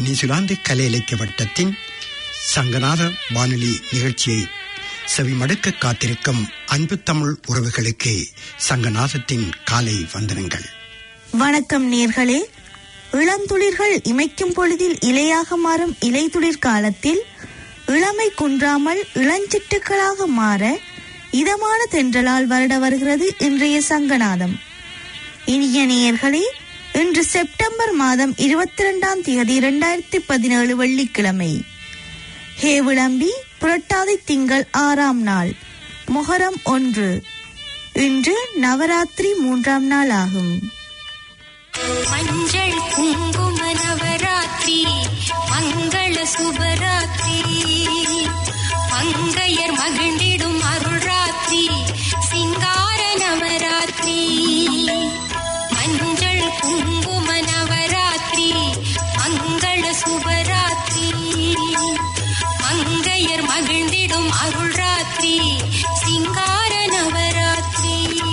New Zealand கலை இலக்கிய வட்டத்தின் சங்கநாத வானொலி நிகழ்ச்சியை செவிமடுக்க காத்திருக்கும் அன்பு தமிழ் உறவுகளுக்கு சங்கநாதத்தின் காலை வந்தனங்கள் வணக்கம் நேர்களே இளந்துளிர்கள் இமைக்கும் பொழுதில் இலையாக மாறும் இலைத்துளிர் காலத்தில் இளமை குன்றாமல் இளஞ்சிட்டுக்களாக மாற இதமான தென்றலால் வருட வருகிறது இன்றைய சங்கநாதம் இனிய நேயர்களே இன்று செப்டம்பர் மாதம் இருபத்தி இரண்டாம் தேதி இரண்டாயிரத்தி பதினேழு வெள்ளிக்கிழமை ஹே விளம்பி புரட்டாதி திங்கள் ஆறாம் நாள் மொஹரம் ஒன்று இன்று நவராத்திரி மூன்றாம் நாள் ஆகும் மஞ்சள் குங்கும நவராத்திரி மங்கள சுபராத்திரி மங்கையர் மகிழ்ந்திடும் அருள் ராத்திரி சிங்கார நவராத்திரி மஞ்சள் குங்கும நவராத்திரி மங்கள சுபராத்திரி மங்கையர் மகிழ்ந்திடும் அருள் ராத்திரி சிங்கார நவராத்திரி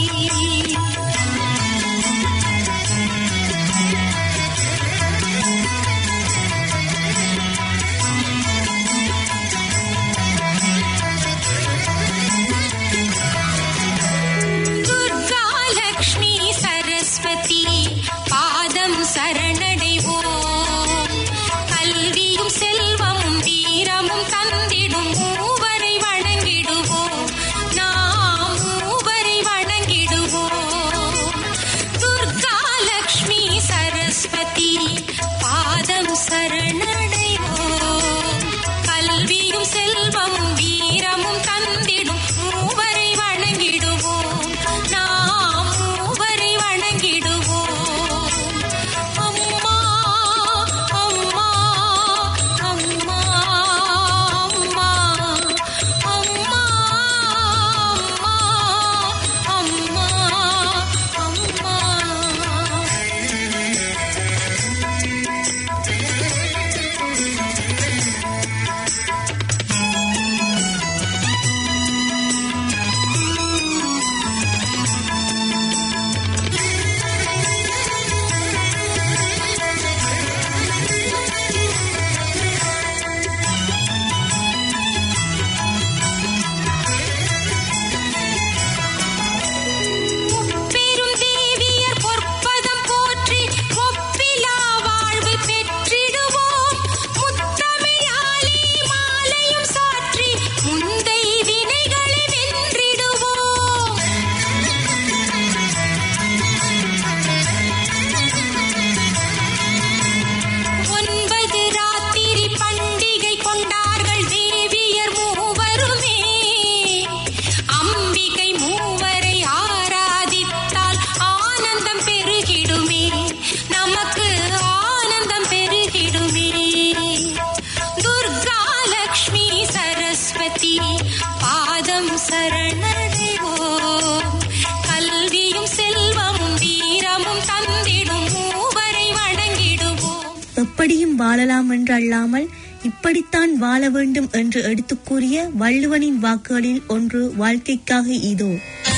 துர்கா லக்ஷ்மி சரஸ்வதி பாதம் சரணடைவோம் கல்வியும் செல்வமும் வீரமும் தந்திடும் மூவரை வணங்கிடுவோம் நாம் மூவரை வணங்கிடுவோம் துர்கா லக்ஷ்மி சரஸ்வதி பாதம் சரணடைவோம் கல்வியும் செல்வமும் வீரமும் தந்திடும் மூவரை வணங்கிடுவோம் நாம் மூவரை வணங்கிடுவோம் அம்மா அம்மா அம்மா அம்மா அம்மா அம்மா அம்மா அம்மா பெரும் தேவியர் பொற்பதம் போற்றி ஒப்பிலா வாழ்வு பெற்றிடுவோம் முத்தமிழாலே மாலையும் சாற்றி முந்தை வினைகளை வென்றிடுவோம் ஒன்பது ராத்திரி பண்டிகை கொண்டார்கள் தேவியர் மூவருமே அம்பிகை மூவரை ஆராதித்தால் ஆனந்தம் பெருகிடுமே நமக்கு ஆனந்தம் பெருகிடுமே துர்கா லக்ஷ்மி சரஸ்வதி பாதம் சரணடைவோம் கல்வியும் செல்வமும் வீரமும் தந்திடும் மூவரை வணங்கிடுவோம் எப்படியும் வாழலாம் என்று அல்லாமல் இப்படித்தான் வாழ வேண்டும் என்று எடுத்துக் கூறிய வள்ளுவனின் வாக்குகளில் ஒன்று வாழ்க்கைக்காக இதோ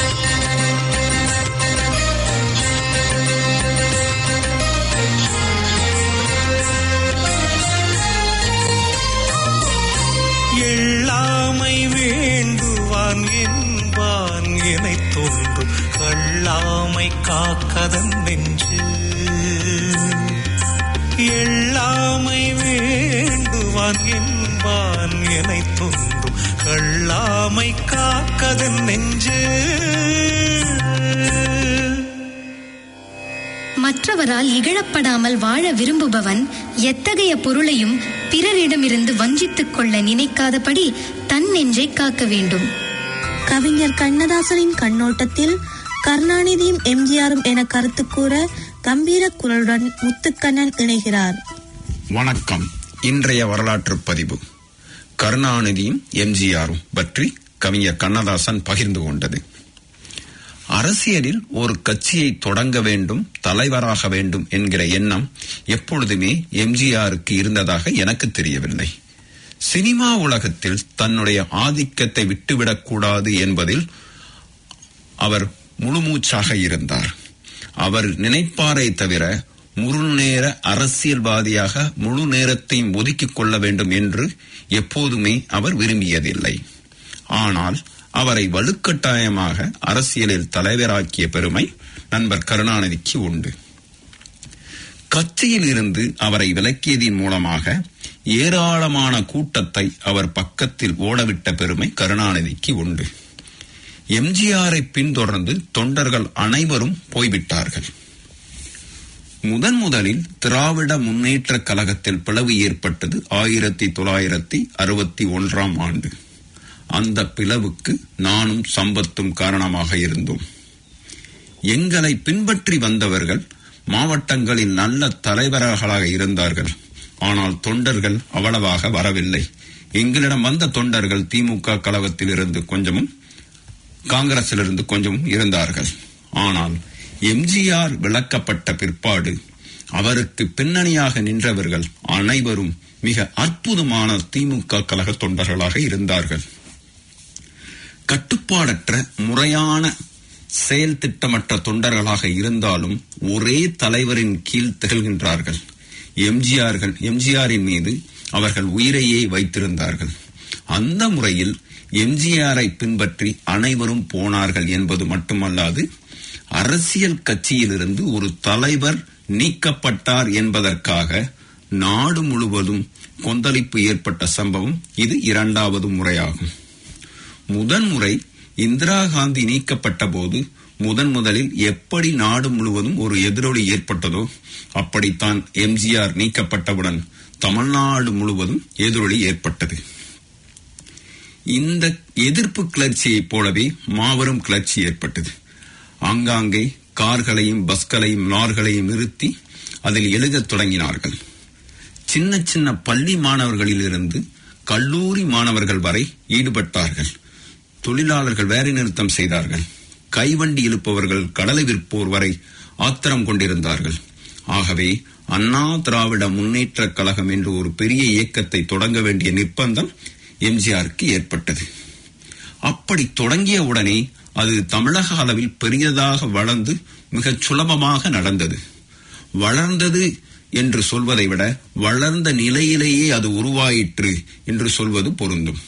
எள்ளாமை வேண்டுவான் என்பான் எனை தோன்றும் கள்ளாமை காக்கதன் நெஞ்சு எள்ளாமை வேண்டுவான் என்பான் எனை தோன்றும் கள்ளாமை காக்கதன் நெஞ்சு மற்றவரால் இகழப்படாமல் வாழ விரும்புபவன் எத்தகைய பொருளையும் பிறரிடமிருந்து வஞ்சித்துக் கொள்ள நினைக்காதபடி தன் நெஞ்சை காக்க வேண்டும் கவிஞர் கண்ணதாசனின் கண்ணோட்டத்தில் கருணாநிதியும் எம்ஜிஆரும் என கருத்து கூற கம்பீர குரலுடன் முத்துக்கண்ணன் இணைகிறார் வணக்கம் இன்றைய வரலாற்று பதிவு கருணாநிதியும் எம்ஜிஆரும் பற்றி கவிஞர் கண்ணதாசன் பகிர்ந்து கொண்டது அரசியலில் ஒரு கட்சியை தொடங்க வேண்டும் தலைவராக வேண்டும் என்கிற எண்ணம் எப்பொழுதுமே எம்ஜிஆருக்கு இருந்ததாக எனக்கு தெரியவில்லை சினிமா உலகத்தில் தன்னுடைய ஆதிக்கத்தை விட்டுவிடக்கூடாது என்பதில் அவர் முழுமூச்சாக இருந்தார் அவர் நினைப்பாரை தவிர முழு நேர அரசியல்வாதியாக முழு நேரத்தையும் ஒதுக்கிக் கொள்ள வேண்டும் என்று எப்போதுமே அவர் விரும்பியதில்லை ஆனால் அவரை வலுக்கட்டாயமாக அரசியலில் தலைவராக்கிய பெருமை நண்பர் கருணாநிதிக்கு உண்டு கட்சியில் இருந்து அவரை விலக்கியதின் மூலமாக ஏராளமான கூட்டத்தை அவர் பக்கத்தில் ஓடவிட்ட பெருமை கருணாநிதிக்கு உண்டு எம்ஜிஆரை பின்தொடர்ந்து தொண்டர்கள் அனைவரும் போய்விட்டார்கள் முதன் முதலில் திராவிட முன்னேற்ற கழகத்தில் பிளவு ஏற்பட்டது ஆயிரத்தி தொள்ளாயிரத்தி அறுபத்தி ஒன்றாம் ஆண்டு அந்த பிளவுக்கு நானும் சம்பத்தும் காரணமாக இருந்தோம் எங்களை பின்பற்றி வந்தவர்கள் மாவட்டங்களில் நல்ல தலைவர்களாக இருந்தார்கள் ஆனால் தொண்டர்கள் அவ்வளவாக வரவில்லை எங்களிடம் வந்த தொண்டர்கள் திமுக கழகத்தில் இருந்து கொஞ்சமும் காங்கிரசிலிருந்து கொஞ்சமும் இருந்தார்கள் ஆனால் எம்ஜிஆர் விளக்கப்பட்ட பிற்பாடு அவருக்கு பின்னணியாக நின்றவர்கள் அனைவரும் மிக அற்புதமான திமுக கழக தொண்டர்களாக இருந்தார்கள் கட்டுப்பாடற்ற முறையான செயல் திட்டமற்ற தொண்டர்களாக இருந்தாலும் ஒரே தலைவரின் கீழ் திகழ்கின்றார்கள் எம்ஜிஆர்கள் எம்ஜிஆரின் மீது அவர்கள் உயிரையே வைத்திருந்தார்கள் அந்த முறையில் எம்ஜிஆரை பின்பற்றி அனைவரும் போனார்கள் என்பது மட்டுமல்லாது அரசியல் கட்சியிலிருந்து ஒரு தலைவர் நீக்கப்பட்டார் என்பதற்காக நாடு முழுவதும் கொந்தளிப்பு ஏற்பட்ட சம்பவம் இது இரண்டாவது முறையாகும் முதன் முறை இந்திரா காந்தி நீக்கப்பட்ட போது முதன் முதலில் எப்படி நாடு முழுவதும் ஒரு எதிரொலி ஏற்பட்டதோ அப்படித்தான் எம்ஜிஆர் நீக்கப்பட்டவுடன் தமிழ்நாடு முழுவதும் எதிரொலி ஏற்பட்டது இந்த எதிர்ப்பு கிளர்ச்சியைப் போலவே மாபெரும் கிளர்ச்சி ஏற்பட்டது ஆங்காங்கே கார்களையும் பஸ்களையும் லார்களையும் நிறுத்தி அதில் எழுதத் தொடங்கினார்கள் சின்ன சின்ன பள்ளி மாணவர்களிலிருந்து கல்லூரி மாணவர்கள் வரை ஈடுபட்டார்கள் தொழிலாளர்கள் வேலை நிறுத்தம் செய்தார்கள் கைவண்டி இழுப்பவர்கள் கடலை விற்போர் வரை ஆத்திரம் கொண்டிருந்தார்கள் ஆகவே அண்ணா திராவிட முன்னேற்ற கழகம் என்று ஒரு பெரிய இயக்கத்தை தொடங்க வேண்டிய நிர்பந்தம் எம்ஜிஆருக்கு ஏற்பட்டது அப்படி தொடங்கிய உடனே அது தமிழக அளவில் பெரியதாக வளர்ந்து மிகச் சுலபமாக நடந்தது வளர்ந்தது என்று சொல்வதை விட வளர்ந்த நிலையிலேயே அது உருவாயிற்று என்று சொல்வது பொருந்தும்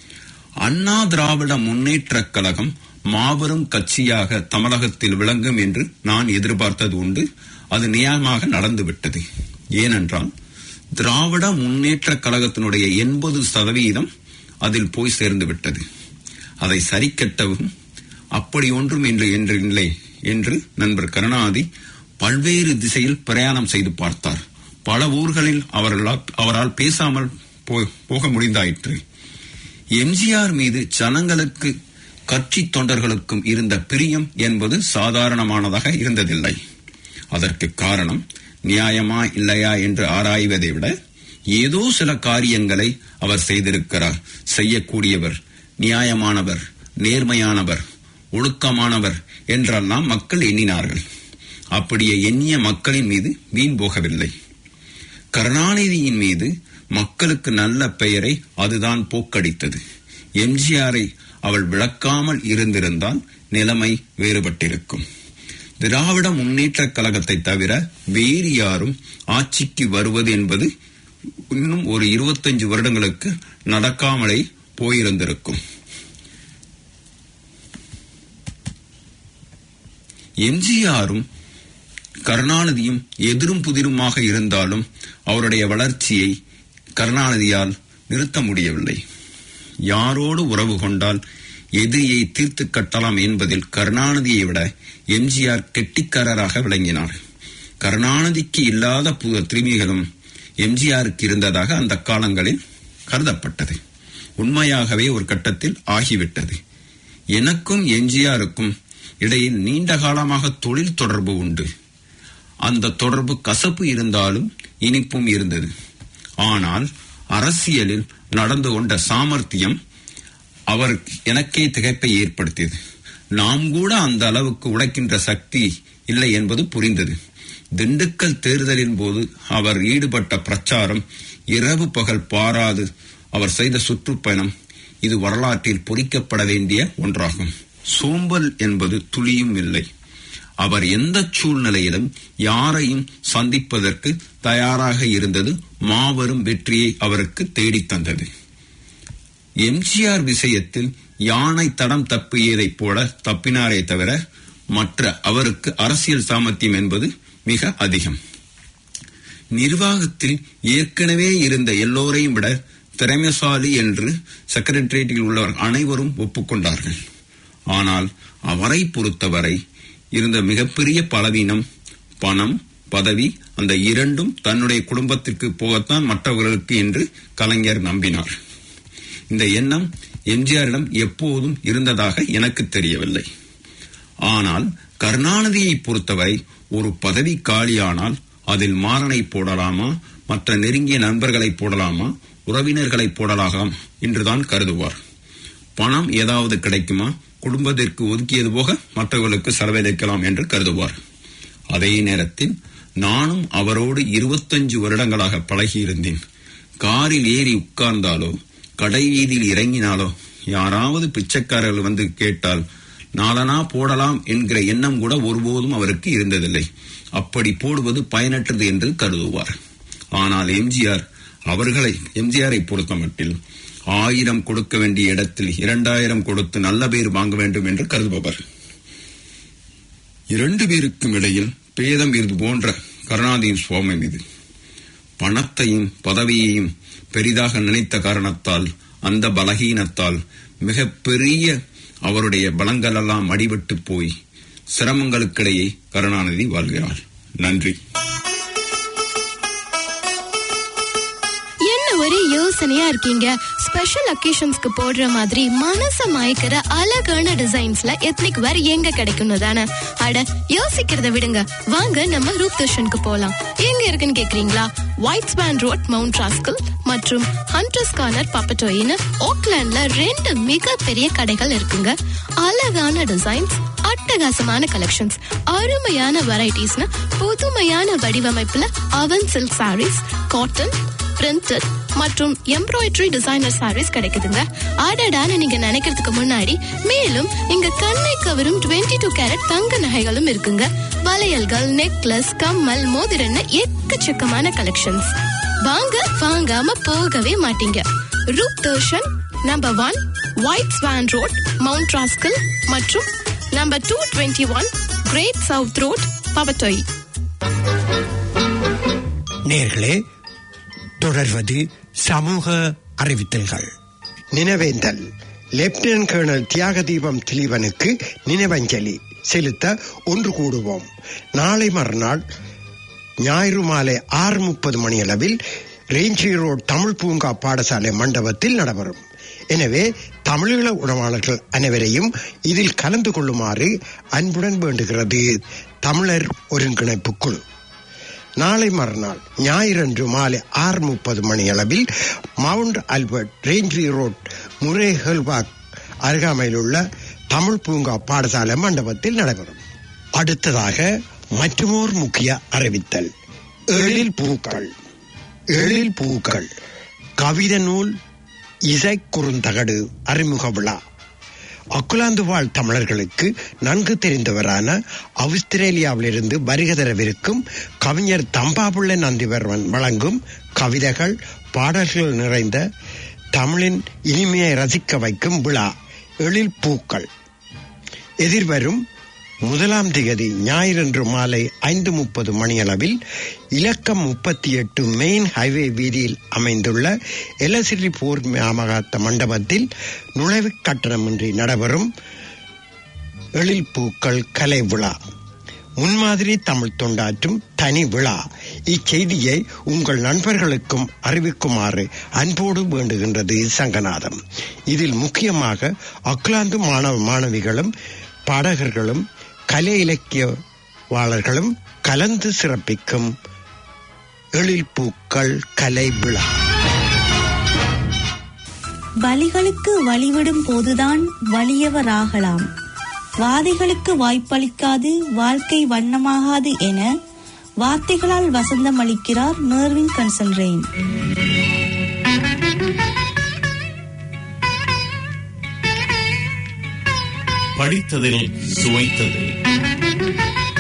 அண்ணா திராவிட முன்னேற்ற கழகம் மாபெரும் கட்சியாக தமிழகத்தில் விளங்கும் என்று நான் எதிர்பார்த்தது உண்டு அது நியாயமாக நடந்துவிட்டது ஏனென்றால் திராவிட முன்னேற்ற கழகத்தினுடைய எண்பது சதவீதம் அதில் போய் சேர்ந்து விட்டது அதை சரிக்கட்டவும் அப்படி ஒன்றும் என்று என்று இல்லை என்று நண்பர் கருணாநிதி பல்வேறு திசையில் பிரயாணம் செய்து பார்த்தார் பல ஊர்களில் அவர்களால் அவரால் பேசாமல் போக முடிந்தாயிற்று எம்ஜிஆர் மீது ஜனங்களுக்கு கட்சி தொண்டர்களுக்கும் இருந்த பிரியம் என்பது சாதாரணமானதாக இருந்ததில்லை அதற்கு காரணம் நியாயமா இல்லையா என்று ஆராய்வதை விட ஏதோ சில காரியங்களை அவர் செய்திருக்கிறார் செய்யக்கூடியவர் நியாயமானவர் நேர்மையானவர் ஒழுக்கமானவர் என்றெல்லாம் மக்கள் எண்ணினார்கள் அப்படியே எண்ணிய மக்களின் மீது வீண் போகவில்லை கருணாநிதியின் மீது மக்களுக்கு நல்ல பெயரை அதுதான் போக்கடித்தது எம்ஜிஆரை அவள் விளக்காமல் இருந்திருந்தால் நிலைமை வேறுபட்டிருக்கும் திராவிட முன்னேற்ற கழகத்தை தவிர வேறு யாரும் ஆட்சிக்கு வருவது என்பது இன்னும் ஒரு இருபத்தஞ்சு வருடங்களுக்கு நடக்காமலே போயிருந்திருக்கும் எம்ஜிஆரும் கருணாநிதியும் எதிரும் புதிருமாக இருந்தாலும் அவருடைய வளர்ச்சியை கருணாநிதியால் நிறுத்த முடியவில்லை யாரோடு உறவு கொண்டால் எதிரியை தீர்த்து கட்டலாம் என்பதில் கருணாநிதியை விட எம்ஜிஆர் கெட்டிக்காரராக விளங்கினார் கருணாநிதிக்கு இல்லாத புது திரிமிகளும் எம்ஜிஆருக்கு இருந்ததாக அந்த காலங்களில் கருதப்பட்டது உண்மையாகவே ஒரு கட்டத்தில் ஆகிவிட்டது எனக்கும் எம்ஜிஆருக்கும் இடையில் நீண்ட காலமாக தொழில் தொடர்பு உண்டு அந்த தொடர்பு கசப்பு இருந்தாலும் இனிப்பும் இருந்தது ஆனால் அரசியலில் நடந்து கொண்ட சாமர்த்தியம் அவர் எனக்கே திகைப்பை ஏற்படுத்தியது நாம் கூட அந்த அளவுக்கு உடைக்கின்ற சக்தி இல்லை என்பது புரிந்தது திண்டுக்கல் தேர்தலின் போது அவர் ஈடுபட்ட பிரச்சாரம் இரவு பகல் பாராது அவர் செய்த சுற்றுப்பயணம் இது வரலாற்றில் பொறிக்கப்பட வேண்டிய ஒன்றாகும் சோம்பல் என்பது துளியும் இல்லை அவர் எந்த சூழ்நிலையிலும் யாரையும் சந்திப்பதற்கு தயாராக இருந்தது மாபெரும் வெற்றியை அவருக்கு தேடித் தந்தது எம்ஜிஆர் விஷயத்தில் யானை தடம் தப்பியதைப் போல தப்பினாரே தவிர மற்ற அவருக்கு அரசியல் சாமர்த்தியம் என்பது மிக அதிகம் நிர்வாகத்தில் ஏற்கனவே இருந்த எல்லோரையும் விட திறமைசாலி என்று செக்ரட்டரியேட்டில் உள்ளவர் அனைவரும் ஒப்புக்கொண்டார்கள் ஆனால் அவரை பொறுத்தவரை இருந்த மிகப்பெரிய பலவீனம் பணம் பதவி அந்த இரண்டும் தன்னுடைய குடும்பத்திற்கு போகத்தான் மற்றவர்களுக்கு என்று கலைஞர் நம்பினார் இந்த எண்ணம் எம்ஜிஆரிடம் எப்போதும் இருந்ததாக எனக்கு தெரியவில்லை ஆனால் கருணாநிதியை பொறுத்தவரை ஒரு பதவி காலியானால் அதில் மாறனை போடலாமா மற்ற நெருங்கிய நண்பர்களை போடலாமா உறவினர்களை போடலாம் என்றுதான் கருதுவார் பணம் ஏதாவது கிடைக்குமா குடும்பத்திற்கு ஒதுக்கியது போக மற்றவர்களுக்கு செலவழிக்கலாம் என்று கருதுவார் அதே நேரத்தில் நானும் அவரோடு இருபத்தஞ்சு வருடங்களாக பழகியிருந்தேன் காரில் ஏறி உட்கார்ந்தாலோ கடை வீதியில் இறங்கினாலோ யாராவது பிச்சைக்காரர்கள் வந்து கேட்டால் நாளனா போடலாம் என்கிற எண்ணம் கூட ஒருபோதும் அவருக்கு இருந்ததில்லை அப்படி போடுவது பயனற்றது என்று கருதுவார் ஆனால் எம்ஜிஆர் அவர்களை எம்ஜிஆரை பொறுத்தமட்டில் ஆயிரம் கொடுக்க வேண்டிய இடத்தில் இரண்டாயிரம் கொடுத்து நல்ல பேர் வாங்க வேண்டும் என்று கருதுபவர் இரண்டு பேருக்கும் இடையில் பேதம் இது போன்ற கருணாநிதியின் சுவாமம் இது பணத்தையும் பதவியையும் பெரிதாக நினைத்த காரணத்தால் அந்த பலகீனத்தால் மிக பெரிய அவருடைய பலங்களெல்லாம் அடிபட்டு போய் சிரமங்களுக்கிடையே கருணாநிதி வாழ்கிறார் நன்றி என்ன ஒரு யோசனையா இருக்கீங்க ஸ்பெஷல் அக்கேஷன்ஸ்க்கு போடுற மாதிரி மனச மயக்கிற அழகான டிசைன்ஸ்ல எத்னிக் வேர் எங்க கிடைக்கும்னு தானே அட யோசிக்கிறத விடுங்க வாங்க நம்ம ரூப் தர்ஷனுக்கு போலாம் எங்க இருக்குன்னு கேக்குறீங்களா white swan road mount Roskill மற்றும் ஹண்டர்ஸ் கார்னர் பப்பட்டோயின்னு ஓக்லாண்ட்ல ரெண்டு மிகப்பெரிய கடைகள் இருக்குங்க அழகான டிசைன்ஸ் அட்டகாசமான கலெக்ஷன்ஸ் அருமையான வெரைட்டிஸ்னு புதுமையான வடிவமைப்புல அவன் சில்க் சாரீஸ் காட்டன் பிரிண்டட் மற்றும் எம்ப்ராய்டரி டிசைனர் சாரீஸ் கிடைக்குதுங்க ஆடடான்னு நீங்க நினைக்கிறதுக்கு முன்னாடி மேலும் இங்க கண்ணை கவரும் 22 டூ கேரட் தங்க நகைகளும் இருக்குங்க வளையல்கள் நெக்லஸ் கம்மல் மோதிரன்னு எக்கச்சக்கமான கலெக்ஷன்ஸ் வாங்க வாங்காம போகவே மாட்டீங்க Roop Darshan number one white swan road mount Roskill மற்றும் number two twenty one great south road Papatoetoe நேர்களே தொடர்வது சமூக அறிவித்தல்கள் நினைவேந்தல் லெப்டினன்ட் கர்னல் தியாகதீபம் திலீபனுக்கு நினைவஞ்சலி செலுத்த ஒன்று கூடுவோம் நாளை மறுநாள் ஞாயிறு மாலை ஆறு முப்பது மணியளவில் ரேஞ்சி ரோட் தமிழ் பூங்கா பாடசாலை மண்டபத்தில் நடைபெறும் எனவே தமிழீழ உணவாளர்கள் அனைவரையும் இதில் கலந்து கொள்ளுமாறு அன்புடன் வேண்டுகிறது தமிழர் ஒருங்கிணைப்பு குழு நாளை மறுநாள் ஞாயிறன்று மாலை ஆறு முப்பது மணி அளவில் மவுண்ட் ஆல்பர்ட் ரேஞ்சி ரோட் முரேஹல்வாக் அருகாமையில் உள்ள தமிழ் பூங்கா பாடசாலை மண்டபத்தில் நடைபெறும் அடுத்ததாக மற்றுமோர் முக்கிய அறிவித்தல் எழில் பூக்கள் எழில் பூக்கள் கவித நூல் இசை குறுந்தகடு அறிமுக விழா அக்குலாந்து வாழ் தமிழர்களுக்கு நன்கு தெரிந்தவரான ஆஸ்திரேலியாவிலிருந்து வருகை தரவிருக்கும் கவிஞர் தம்பாபுள்ள நந்திவர்மன் வழங்கும் கவிதைகள் பாடல்கள் நிறைந்த தமிழின் இனிமையை ரசிக்க வைக்கும் விழா எழில் பூக்கள் எதிர்வரும் முதலாம் திகதி ஞாயிறன்று மாலை ஐந்து முப்பது மணியளவில் இலக்கம் முப்பத்தி எட்டு மெயின் ஹைவே வீதியில் அமைந்துள்ள எலசிரி போர் மாமகாத்த மண்டபத்தில் நுழைவு கட்டணமின்றி நடைபெறும் எழில் பூக்கள் கலை விழா முன்மாதிரி தமிழ் தொண்டாற்றும் தனி விழா இச்செய்தியை உங்கள் நண்பர்களுக்கும் அறிவிக்குமாறு அன்போடு வேண்டுகின்றது சங்கநாதம் இதில் முக்கியமாக அக்லாந்து மாணவ மாணவிகளும் பாடகர்களும் கலை இலக்கியவாளர்களும் கலந்து சிறப்பிக்கும் எழில் பூக்கள் கலை விழா பலிகளுக்கு வழிவிடும் போதுதான் வலியவராகலாம் வாதிகளுக்கு வாய்ப்பளிக்காது வாழ்க்கை வண்ணமாகாது என வார்த்தைகளால் வசந்தம் அளிக்கிறார் மேர்வின் கன்சன்ரெயின் படித்ததில் சுவைத்தது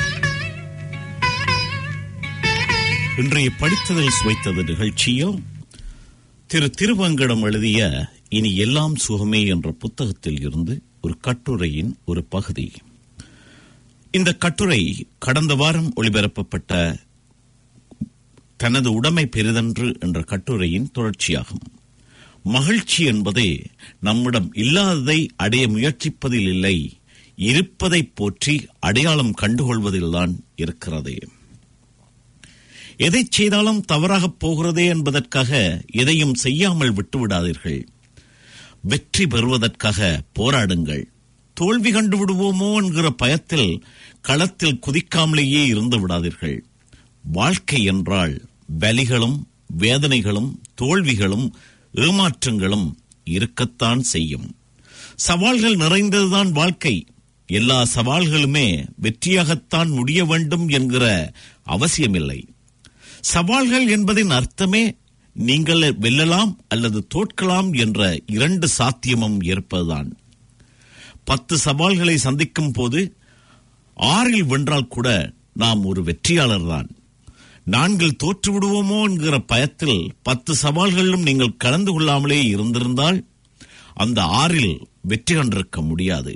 இன்றைய படித்ததில் சுவைத்தது நிகழ்ச்சியில் திரு திருவங்கடம் எழுதிய இனி எல்லாம் சுகமே என்ற புத்தகத்தில் இருந்து ஒரு கட்டுரையின் ஒரு பகுதி இந்த கட்டுரை கடந்த வாரம் ஒளிபரப்பப்பட்ட தனது உடைமை பெரிதன்று என்ற கட்டுரையின் தொடர்ச்சியாகும் மகிழ்ச்சி என்பதே நம்மிடம் இல்லாததை அடைய முயற்சிப்பதில் இல்லை இருப்பதை போற்றி அடையாளம் கண்டுகொள்வதில்தான் இருக்கிறது எதை செய்தாலும் தவறாகப் போகிறதே என்பதற்காக எதையும் செய்யாமல் விட்டுவிடாதீர்கள் வெற்றி பெறுவதற்காக போராடுங்கள் தோல்வி கண்டு விடுவோமோ என்கிற பயத்தில் களத்தில் குதிக்காமலேயே இருந்து விடாதீர்கள் வாழ்க்கை என்றால் வலிகளும் வேதனைகளும் தோல்விகளும் ஏமாற்றங்களும் இருக்கத்தான் செய்யும் சவால்கள் நிறைந்ததுதான் வாழ்க்கை எல்லா சவால்களுமே வெற்றியாகத்தான் முடிய வேண்டும் என்கிற அவசியமில்லை சவால்கள் என்பதின் அர்த்தமே நீங்கள் வெல்லலாம் அல்லது தோற்கலாம் என்ற இரண்டு சாத்தியமும் ஏற்பதுதான் பத்து சவால்களை சந்திக்கும் போது ஆறில் வென்றால் கூட நாம் ஒரு வெற்றியாளர் தான் நான்கில் தோற்று விடுவோமோ என்கிற பயத்தில் பத்து சவால்களிலும் நீங்கள் கலந்து கொள்ளாமலே இருந்திருந்தால் அந்த ஆறில் வெற்றி கண்டிருக்க முடியாது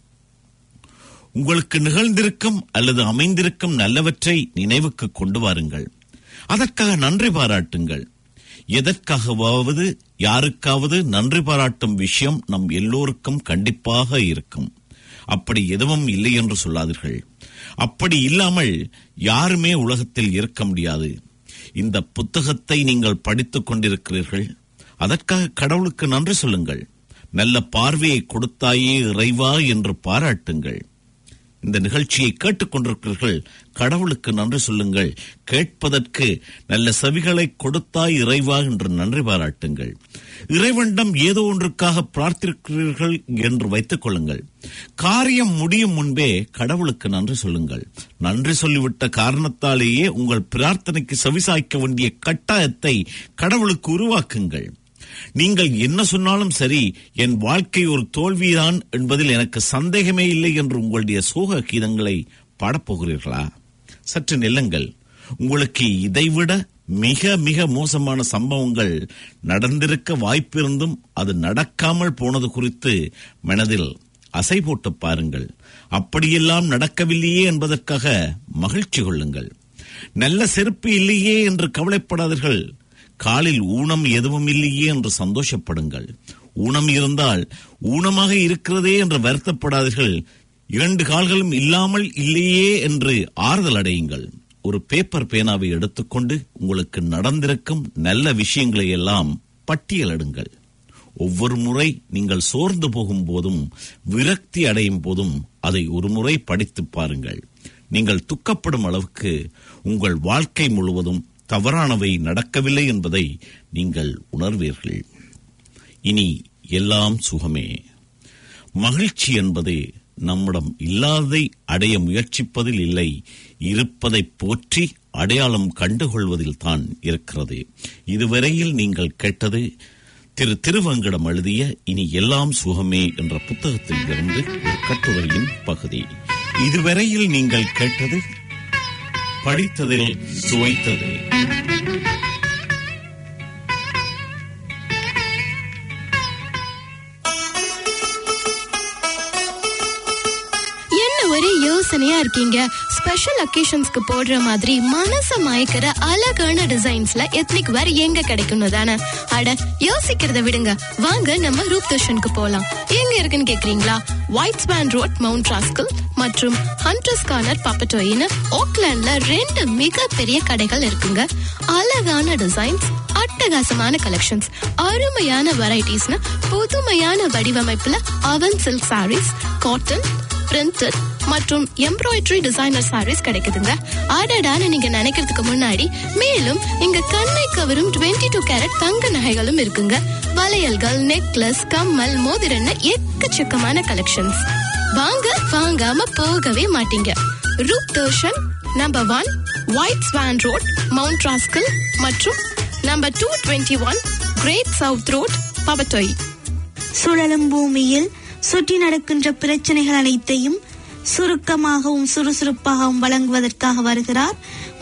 உங்களுக்கு நிகழ்ந்திருக்கும் அல்லது அமைந்திருக்கும் நல்லவற்றை நினைவுக்கு கொண்டு வாருங்கள் அதற்காக நன்றி பாராட்டுங்கள் எதற்காகவாவது யாருக்காவது நன்றி பாராட்டும் விஷயம் நம் எல்லோருக்கும் கண்டிப்பாக இருக்கும் அப்படி எதுவும் இல்லை என்று சொல்லாதீர்கள் அப்படி இல்லாமல் யாருமே உலகத்தில் இருக்க முடியாது இந்த புத்தகத்தை நீங்கள் படித்துக் கொண்டிருக்கிறீர்கள் அதற்காக கடவுளுக்கு நன்றி சொல்லுங்கள் நல்ல பார்வையை கொடுத்தாயே இறைவா என்று பாராட்டுங்கள் இந்த நிகழ்ச்சியை கேட்டுக்கொண்டிருக்கிறீர்கள் கடவுளுக்கு நன்றி சொல்லுங்கள் கேட்பதற்கு நல்ல செவிகளை கொடுத்தாய் இறைவா என்று நன்றி பாராட்டுங்கள் இறைவனிடம் ஏதோ ஒன்றுக்காக பிரார்த்திக்கிறீர்கள் என்று வைத்துக் கொள்ளுங்கள் காரியம் முடியும் முன்பே கடவுளுக்கு நன்றி சொல்லுங்கள் நன்றி சொல்லிவிட்ட காரணத்தாலேயே உங்கள் பிரார்த்தனைக்கு செவிசாய்க்க வேண்டிய கட்டாயத்தை கடவுளுக்கு உருவாக்குங்கள் நீங்கள் என்ன சொன்னாலும் சரி என் வாழ்க்கை ஒரு தோல்விதான் என்பதில் எனக்கு சந்தேகமே இல்லை என்று உங்களுடைய சோக கீதங்களை பாடப்போகிறீர்களா சற்று நில்லுங்கள் உங்களுக்கு இதைவிட மிக மிக மோசமான சம்பவங்கள் நடந்திருக்க வாய்ப்பிருந்தும் அது நடக்காமல் போனது குறித்து மனதில் அசை போட்டு பாருங்கள் அப்படியெல்லாம் நடக்கவில்லையே என்பதற்காக மகிழ்ச்சி கொள்ளுங்கள் நல்ல செருப்பு இல்லையே என்று கவலைப்படாதீர்கள் காலில் ஊனம் எதுவும் இல்லையே என்று சந்தோஷப்படுங்கள் ஊனம் இருந்தால் ஊனமாக இருக்கிறதே என்று வருத்தப்படாதீர்கள் இரண்டு கால்களும் இல்லாமல் இல்லையே என்று ஆறுதல் அடையுங்கள் ஒரு பேப்பர் பேனாவை எடுத்துக்கொண்டு உங்களுக்கு நடந்திருக்கும் நல்ல விஷயங்களை எல்லாம் பட்டியலிடுங்கள் ஒவ்வொரு முறை நீங்கள் சோர்ந்து போகும் போதும் விரக்தி அடையும் போதும் அதை ஒரு முறை படித்து பாருங்கள் நீங்கள் துக்கப்படும் அளவுக்கு உங்கள் வாழ்க்கை முழுவதும் தவறானவை நடக்கவில்லை என்பதை நீங்கள் உணர்வீர்கள் இனி எல்லாம் சுகமே மகிழ்ச்சி என்பது நம்மிடம் இல்லாததை அடைய முயற்சிப்பதில் இல்லை இருப்பதை போற்றி அடையாளம் கண்டுகொள்வதில் தான் இருக்கிறது இதுவரையில் நீங்கள் கேட்டது திரு திருவங்கடம் எழுதிய இனி எல்லாம் சுகமே என்ற புத்தகத்தில் இருந்து ஒரு கட்டுரையின் பகுதி இதுவரையில் நீங்கள் கேட்டது படித்ததில் சுவைத்தது என்ன ஒரே யோசனையா இருக்கீங்க ஸ்பெஷல் அக்கேஷன்ஸ்க்கு போடுற மாதிரி மனச மயக்கிற அழகான டிசைன்ஸ்ல எத்னிக் வேர் எங்க கிடைக்கும்னு தானே அட யோசிக்கிறத விடுங்க வாங்க நம்ம ரூப் தர்ஷனுக்கு போலாம் எங்க இருக்குன்னு கேக்குறீங்களா white swan road mount Roskill மற்றும் ஹண்டர்ஸ் கார்னர் பாப்பட்டோயின்னு ஓக்லாண்ட்ல ரெண்டு மிகப்பெரிய கடைகள் இருக்குங்க அழகான டிசைன்ஸ் அட்டகாசமான கலெக்ஷன்ஸ் அருமையான வெரைட்டிஸ்னு புதுமையான வடிவமைப்புல அவன் சில்க் சாரீஸ் காட்டன் பிரிண்டட் மற்றும் எம்ப்ராய்டரி டிசைனர் சாரீஸ் கிடைக்குதுங்க ஆடாடான்னு நீங்க நினைக்கிறதுக்கு முன்னாடி மேலும் இங்க கண்ணை கவரும் 22 டூ கேரட் தங்க நகைகளும் இருக்குங்க வளையல்கள் நெக்லஸ் கம்மல் மோதிரன்னு எக்கச்சக்கமான கலெக்ஷன்ஸ் வாங்க வாங்காம போகவே மாட்டீங்க Roop Darshan number one white swan road mount Roskill மற்றும் number two twenty one great south road Papatoetoe சுழலும் பூமியில் சுற்றி நடக்கின்ற பிரச்சனைகள் அனைத்தையும் சுருக்கமாகவும் சுறுசுறுப்பாகவும் வழங்குவதற்காக வருகிறார்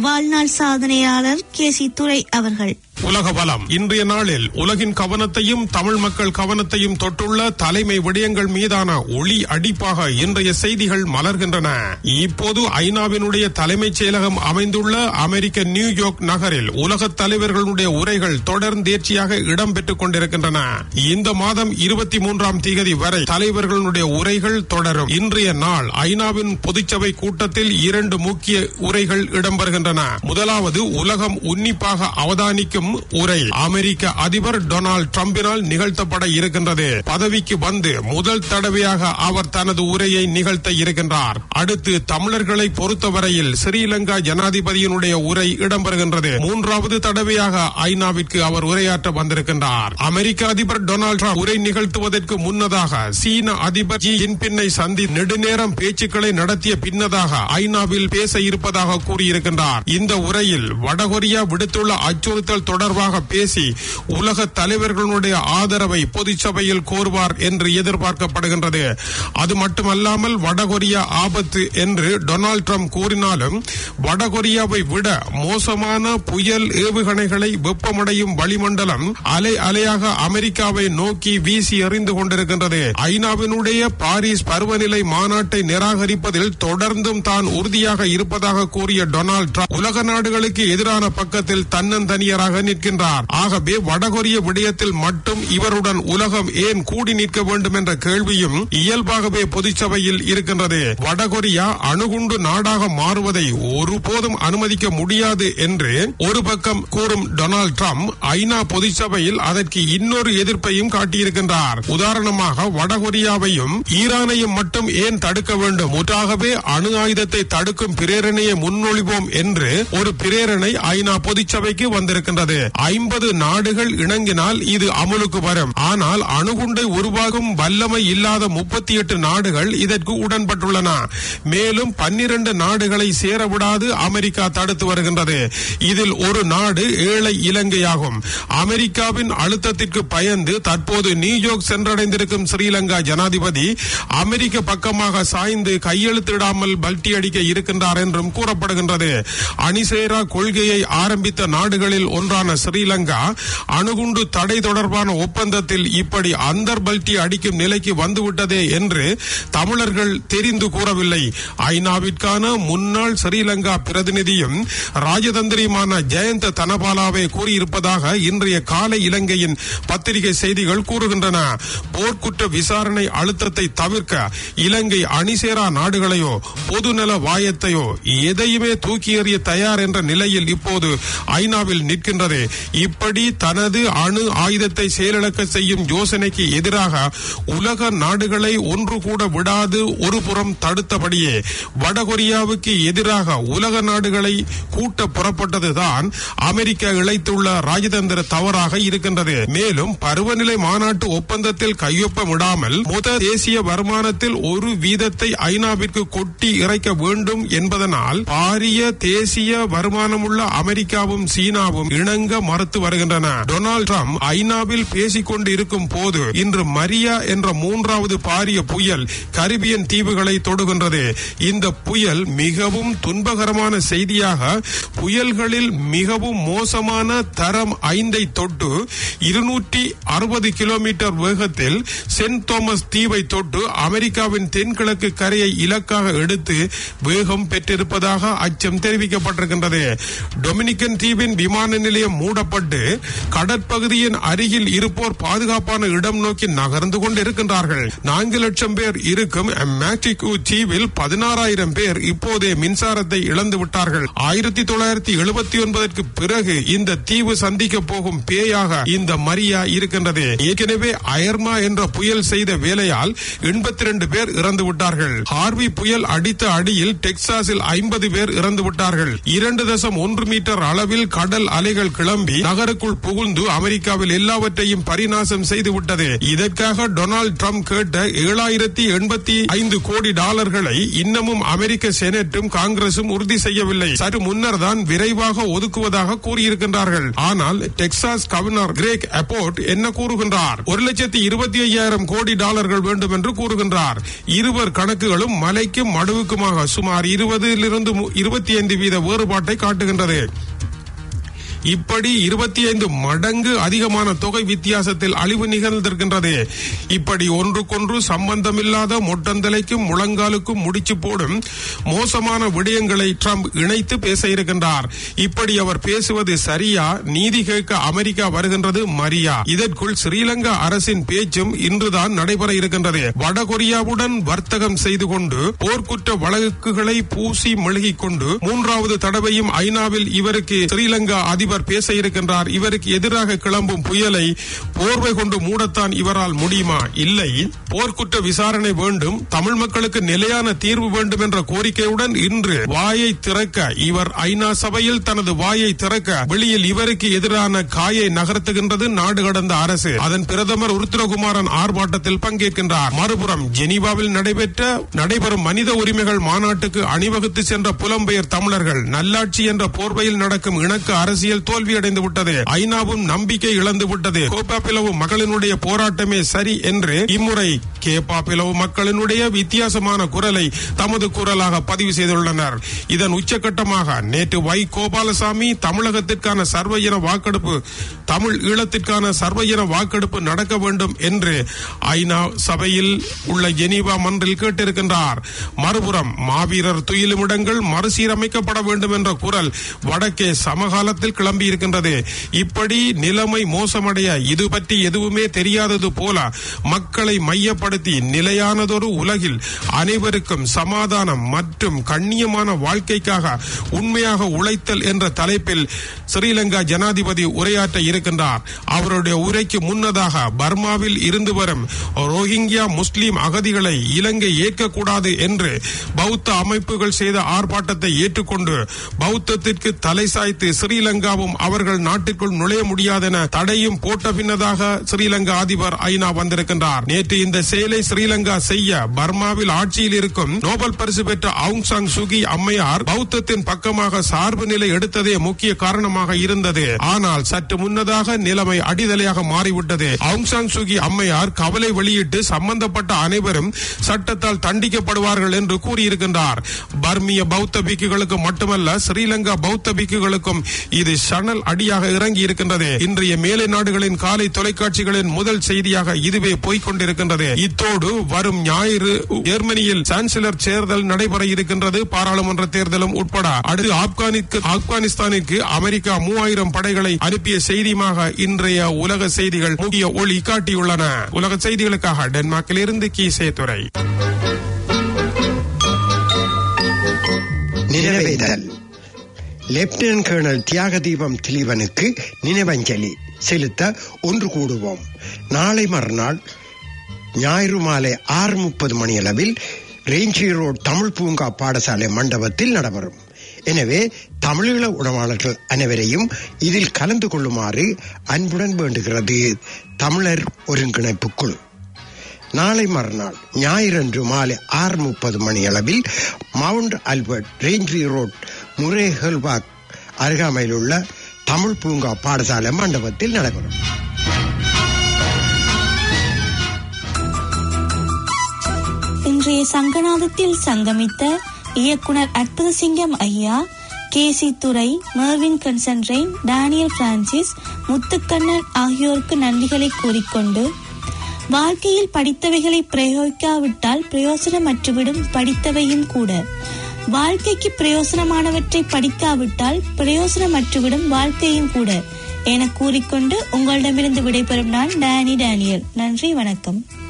வாழ்நாள் சாதனையாளர் கே சி துரை அவர்கள் உலக வளம் இன்றைய நாளில் உலகின் கவனத்தையும் தமிழ் மக்கள் கவனத்தையும் தொட்டுள்ள தலைமை விடயங்கள் மீதான ஒளி அடிப்பாக இன்றைய செய்திகள் மலர்கின்றன இப்போது ஐநாவினுடைய தலைமைச் செயலகம் அமைந்துள்ள அமெரிக்க நியூயார்க் நகரில் உலக தலைவர்களுடைய உரைகள் தொடர்ந்தேர்ச்சியாக இடம்பெற்றுக் கொண்டிருக்கின்றன இந்த மாதம் இருபத்தி மூன்றாம் தேதி வரை தலைவர்களுடைய உரைகள் தொடரும் இன்றைய நாள் ஐநாவின் பொதுச்சபை கூட்டத்தில் இரண்டு முக்கிய உரைகள் இடம்பெறுகின்றன முதலாவது உலகம் உன்னிப்பாக அவதானிக்கும் உரை அமெரிக்க அதிபர் டொனால்டு டிரம்பினால் நிகழ்த்தப்பட இருக்கின்றது பதவிக்கு வந்து முதல் தடவையாக அவர் தனது உரையை நிகழ்த்த இருக்கின்றார் அடுத்து தமிழர்களை பொறுத்தவரையில் ஸ்ரீலங்கா ஜனாதிபதியினுடைய உரை இடம்பெறுகின்றது மூன்றாவது தடவையாக ஐநாவிற்கு அவர் உரையாற்ற வந்திருக்கின்றார் அமெரிக்க அதிபர் டொனால்டு டிரம்ப் உரை நிகழ்த்துவதற்கு முன்னதாக சீன அதிபர் ஜி ஜின்பின்னை சந்தி நெடுநேரம் பேச்சுக்களை நடத்திய பின்னதாக ஐநாவில் பேச இருப்பதாக கூறியிருக்கின்றார் இந்த உரையில் வடகொரியா விடுத்துள்ள அச்சுறுத்தல் தொடர்பாக பேசி உலக தலைவர்களுடைய ஆதரவை பொதுச்சபையில் கோருவார் என்று எதிர்பார்க்கப்படுகின்றது அது மட்டுமல்லாமல் வடகொரியா ஆபத்து என்று டொனால்டு ட்ரம்ப் கூறினாலும் வடகொரியாவை விட மோசமான புயல் ஏவுகணைகளை வெப்பமடையும் வளிமண்டலம் அலை அலையாக அமெரிக்காவை நோக்கி வீசி எறிந்து கொண்டிருக்கின்றது ஐநாவினுடைய பாரிஸ் பருவநிலை மாநாட்டை நிராகரிப்பதில் தொடர்ந்தும் தான் உறுதியாக இருப்பதாக கூறிய டொனால்டு ட்ரம்ப் உலக நாடுகளுக்கு எதிரான பக்கத்தில் தன்னந்தனியராக நிற்கின்றார் ஆகவே வடகொரிய விடயத்தில் மட்டும் இவருடன் உலகம் ஏன் கூடி நிற்க வேண்டும் என்ற கேள்வியும் இயல்பாகவே பொதுச்சபையில் இருக்கின்றது வடகொரியா அணுகுண்டு நாடாக மாறுவதை ஒருபோதும் அனுமதிக்க முடியாது என்று ஒரு பக்கம் கூறும் டொனால்டு ட்ரம்ப் ஐநா பொதுச்சபையில் அதற்கு இன்னொரு எதிர்ப்பையும் காட்டியிருக்கின்றார் உதாரணமாக வடகொரியாவையும் ஈரானையும் மட்டும் ஏன் தடுக்க வேண்டும் முற்றாகவே அணு ஆயுதத்தை தடுக்கும் பிரேரணையை முன்மொழிவோம் என்று ஒரு பிரேரணை ஐநா பொதுச்சபைக்கு வந்திருக்கின்றது ஐம்பது நாடுகள் இணங்கினால் இது அமலுக்கு வரும் ஆனால் அணுகுண்டை உருவாகும் வல்லமை இல்லாத முப்பத்தி எட்டு நாடுகள் இதற்கு உடன்பட்டுள்ளன மேலும் பன்னிரண்டு நாடுகளை சேரவிடாது அமெரிக்கா தடுத்து வருகின்றது இதில் ஒரு நாடு ஏழை இலங்கையாகும் அமெரிக்காவின் அழுத்தத்திற்கு பயந்து தற்போது நியூயார்க் சென்றடைந்திருக்கும் ஸ்ரீலங்கா ஜனாதிபதி அமெரிக்க பக்கமாக சாய்ந்து கையெழுத்திடாமல் பல்டி அடிக்க இருக்கின்றார் என்றும் கூறப்படுகின்றது அணிசேரா கொள்கையை ஆரம்பித்த நாடுகளில் ஒன்றான ஸ்ரீலங்கா அணுகுண்டு தடை தொடர்பான ஒப்பந்தத்தில் இப்படி அந்தர் பல்டி அடிக்கும் நிலைக்கு வந்துவிட்டதே என்று தமிழர்கள் தெரிந்து கூறவில்லை ஐநாவிற்கான முன்னாள் ஸ்ரீலங்கா பிரதிநிதியும் ராஜதந்திரியுமான ஜெயந்த தனபாலாவே கூறியிருப்பதாக இன்றைய காலை இலங்கையின் பத்திரிகை செய்திகள் கூறுகின்றன போர்க்குற்ற விசாரணை அழுத்தத்தை தவிர்க்க இலங்கை அணிசேரா நாடுகளையோ பொதுநல வாயத்தையோ எதையுமே தூக்கி எறிய தயார் என்ற நிலையில் இப்போது ஐநாவில் நிற்கின்றது இப்படி தனது அணு ஆயுதத்தை செயலிழக்க செய்யும் யோசனைக்கு எதிராக உலக நாடுகளை ஒன்று கூட விடாது ஒரு புறம் தடுத்தபடியே வடகொரியாவுக்கு எதிராக உலக நாடுகளை கூட்ட புறப்பட்டதுதான் அமெரிக்கா இழைத்துள்ள ராஜதந்திர தவறாக இருக்கின்றது மேலும் பருவநிலை மாநாட்டு ஒப்பந்தத்தில் கையொப்பமிடாமல் முத தேசிய வருமானத்தில் ஒரு வீதத்தை ஐநாவிற்கு கொட்டி இறைக்க வேண்டும் என்பதனால் பாரிய தேசிய வருமானமுள்ள அமெரிக்காவும் சீனாவும் இணங்க மறுத்து வருகின்றன டொனால்டு ட்ரம்ப் ஐநாவில் பேசிக் கொண்டு இருக்கும் போது இன்று மரியா என்ற மூன்றாவது பாரிய புயல் கரிபியன் தீவுகளை தொடுகின்றது இந்த புயல் மிகவும் துன்பகரமான செய்தியாக புயல்களில் மிகவும் மோசமான தரம் ஐந்தை தொட்டு இருநூற்றி அறுபது கிலோமீட்டர் வேகத்தில் சென்ட் தோமஸ் தீவை தொட்டு அமெரிக்காவின் தென்கிழக்கு கரையை இலக்காக எடுத்து வேகம் பெற்றிருப்பதாக அச்சம் தெரிவிக்கப்பட்டிருக்கின்றது டொமினிக்கன் தீவின் விமான நிலையம் மூடப்பட்டு கடற்பகுதியின் அருகில் இருப்போர் பாதுகாப்பான இடம் நோக்கி நகர்ந்து கொண்டிருக்கின்றார்கள் நான்கு லட்சம் பேர் இருக்கும் மேக்டிகு தீவில் பதினாறாயிரம் பேர் இப்போதே மின்சாரத்தை இழந்து விட்டார்கள் ஆயிரத்தி தொள்ளாயிரத்தி எழுபத்தி ஒன்பதற்கு பிறகு இந்த தீவு சந்திக்க போகும் பேயாக இந்த மரியா இருக்கின்றது ஏற்கனவே அயர்மா என்ற புயல் செய்த வேலையால் எண்பத்தி ரெண்டு பேர் இறந்து விட்டார்கள் ஹார்வி புயல் அடித்த அடியில் டெக்சாஸில் ஐம்பது பேர் இறந்து விட்டார்கள் இரண்டு தசம் ஒன்று மீட்டர் அளவில் கடல் அலைகள் கிளம்ப கிளம்பி நகருக்குள் புகுந்து அமெரிக்காவில் எல்லாவற்றையும் பரிநாசம் செய்து விட்டது இதற்காக டொனால்ட் ட்ரம்ப் கேட்ட ஏழாயிரத்தி எண்பத்தி ஐந்து கோடி டாலர்களை இன்னமும் அமெரிக்க செனட்டும் காங்கிரசும் உறுதி செய்யவில்லை சற்று முன்னர் தான் விரைவாக ஒதுக்குவதாக கூறியிருக்கின்றார்கள் ஆனால் டெக்சாஸ் கவர்னர் கிரேக் அப்போர்ட் என்ன கூறுகின்றார் ஒரு லட்சத்தி இருபத்தி ஐயாயிரம் கோடி டாலர்கள் வேண்டும் என்று கூறுகின்றார் இருவர் கணக்குகளும் மலைக்கும் மடுவுக்குமாக சுமார் இருபதிலிருந்து இருபத்தி ஐந்து வீத வேறுபாட்டை காட்டுகின்றது இப்படி இருபத்தி ஐந்து மடங்கு அதிகமான தொகை வித்தியாசத்தில் அழிவு நிகழ்ந்திருக்கின்றது இப்படி ஒன்றுக்கொன்று சம்பந்தமில்லாத மொட்டந்தலைக்கும் முழங்காலுக்கும் முடிச்சு போடும் மோசமான விடயங்களை ட்ரம்ப் இணைத்து பேச இருக்கின்றார் இப்படி அவர் பேசுவது சரியா நீதி கேட்க அமெரிக்கா வருகின்றது மரியா இதற்குள் ஸ்ரீலங்கா அரசின் பேச்சும் இன்றுதான் நடைபெற இருக்கின்றது வடகொரியாவுடன் வர்த்தகம் செய்து கொண்டு போர்க்குற்ற வழக்குகளை பூசி மெழுகிக் கொண்டு மூன்றாவது தடவையும் ஐநாவில் இவருக்கு ஸ்ரீலங்கா அதிபர் பேச இருக்கின்றார் இவருக்கு எதிராக கிளம்பும் புயலை போர்வை கொண்டு மூடத்தான் இவரால் முடியுமா இல்லை போர்க்குற்ற விசாரணை வேண்டும் தமிழ் மக்களுக்கு நிலையான தீர்வு வேண்டும் என்ற கோரிக்கையுடன் இன்று வாயை திறக்க இவர் ஐநா சபையில் தனது வாயை திறக்க வெளியில் இவருக்கு எதிரான காயை நகர்த்துகின்றது நாடு கடந்த அரசு அதன் பிரதமர் உருத்திரகுமாரன் ஆர்ப்பாட்டத்தில் பங்கேற்கின்றார் மறுபுறம் ஜெனீவாவில் நடைபெற்ற நடைபெறும் மனித உரிமைகள் மாநாட்டுக்கு அணிவகுத்து சென்ற புலம்பெயர் தமிழர்கள் நல்லாட்சி என்ற போர்வையில் நடக்கும் இணக்க அரசியல் தோல்வியடைந்து விட்டது ஐநாவும் நம்பிக்கை இழந்து விட்டது கோப்பா பிளவு மக்களினுடைய போராட்டமே சரி என்று இம்முறை கேப்பா பிளவு மக்களினுடைய வித்தியாசமான குரலை தமது குரலாக பதிவு செய்துள்ளனர் இதன் உச்சகட்டமாக நேற்று வை கோபாலசாமி தமிழகத்திற்கான சர்வ இன வாக்கெடுப்பு தமிழ் ஈழத்திற்கான சர்வ இன வாக்கெடுப்பு நடக்க வேண்டும் என்று ஐநா சபையில் உள்ள ஜெனீவா மன்றில் கேட்டிருக்கின்றார் மறுபுறம் மாவீரர் துயிலுமிடங்கள் மறுசீரமைக்கப்பட வேண்டும் என்ற குரல் வடக்கே சமகாலத்தில் கிளம்பி இருக்கின்றது இப்படி நிலைமை மோசமடைய இது பற்றி எதுவுமே தெரியாதது போல மக்களை மையப்படுத்தி நிலையானதொரு உலகில் அனைவருக்கும் சமாதானம் மற்றும் கண்ணியமான வாழ்க்கைக்காக உண்மையாக உழைத்தல் என்ற தலைப்பில் ஸ்ரீலங்கா ஜனாதிபதி உரையாற்ற இருக்கின்றார் அவருடைய உரைக்கு முன்னதாக பர்மாவில் இருந்து வரும் ரோஹிங்கியா முஸ்லிம் அகதிகளை இலங்கை ஏற்கக்கூடாது என்று பௌத்த அமைப்புகள் செய்த ஆர்ப்பாட்டத்தை ஏற்றுக்கொண்டு பௌத்தத்திற்கு தலை சாய்த்து ஸ்ரீலங்காவும் அவர்கள் நாட்டிற்குள் நுழைய முடியாதென தடையும் போட்ட பின்னதாக ஸ்ரீலங்கா அதிபர் ஐநா வந்திருக்கின்றார் நேற்று இந்த செயலை ஸ்ரீலங்கா செய்ய பர்மாவில் ஆட்சியில் இருக்கும் நோபல் பரிசு பெற்ற அவுங் சாங் சுகி அம்மையார் பௌத்தத்தின் பக்கமாக சார்பு நிலை எடுத்ததே முக்கிய காரணமாக இருந்தது ஆனால் சற்று முன்னதாக நிலைமை அடிதலையாக மாறிவிட்டது அவுங் சாங் சுகி அம்மையார் கவலை வெளியிட்டு சம்பந்தப்பட்ட அனைவரும் சட்டத்தால் தண்டிக்கப்படுவார்கள் என்று கூறியிருக்கின்றார் பர்மிய பௌத்த பிக்குகளுக்கு மட்டுமல்ல ஸ்ரீலங்கா பௌத்த பிக்குகளுக்கும் இது சணல் அடியாக இறங்கி இருக்கின்றது இன்றைய மேலை நாடுகளின் காலை தொலைக்காட்சிகளின் முதல் செய்தியாக இதுவே போய்கொண்டிருக்கின்றது இத்தோடு வரும் ஞாயிறு ஜெர்மனியில் சான்சலர் தேர்தல் நடைபெற இருக்கின்றது பாராளுமன்ற தேர்தலும் உட்பட அடுத்து ஆப்கானிற்கு ஆப்கானிஸ்தானிற்கு அமெரிக்கா மூவாயிரம் படைகளை அனுப்பிய செய்தியுமாக இன்றைய உலக செய்திகள் முக்கிய ஒளி காட்டியுள்ளன உலக செய்திகளுக்காக டென்மார்க்கில் இருந்து கீசே துறை நினைவேந்தல் லெப்டினன்ட் கர்னல் தியாகதீபம் திலீபனுக்கு நினைவஞ்சலி செலுத்த ஒன்று கூடுவோம் நாளை மறுநாள் ஞாயிறு மாலை ஆறு முப்பது மணியளவில் ரேஞ்சி ரோட் தமிழ் பூங்கா பாடசாலை மண்டபத்தில் நடைபெறும் எனவே தமிழீழ உணவாளர்கள் அனைவரையும் இதில் கலந்து கொள்ளுமாறு அன்புடன் வேண்டுகிறது தமிழர் ஒருங்கிணைப்பு குழு நாளை மறுநாள் ஞாயிறன்று மாலை ஆறு முப்பது மணி அளவில் மவுண்ட் ஆல்பர்ட் ரேஞ்சி ரோட் முரேஹல்பாக் அருகாமையில் உள்ள தமிழ் பூங்கா பாடசாலை மண்டபத்தில் நடைபெறும் இன்றைய சங்கநாதத்தில் சங்கமித்த இயக்குனர் அற்புதசிங்கம் ஐயா கேசி துரை மர்வின் கன்சன்ட்ரெயின் டேனியல் பிரான்சிஸ் முத்துக்கண்ணன் ஆகியோருக்கு நன்றிகளை கூறிக்கொண்டு வாழ்க்கையில் படித்தவைகளை பிரயோகிக்காவிட்டால் பிரயோசனமற்றுவிடும் படித்தவையும் கூட வாழ்க்கைக்கு பிரயோசனமானவற்றை படிக்காவிட்டால் பிரயோசனமற்றுவிடும் வாழ்க்கையும் கூட என கூறிக்கொண்டு உங்களிடமிருந்து விடைபெறும் நான் டேனி டேனியல் நன்றி வணக்கம்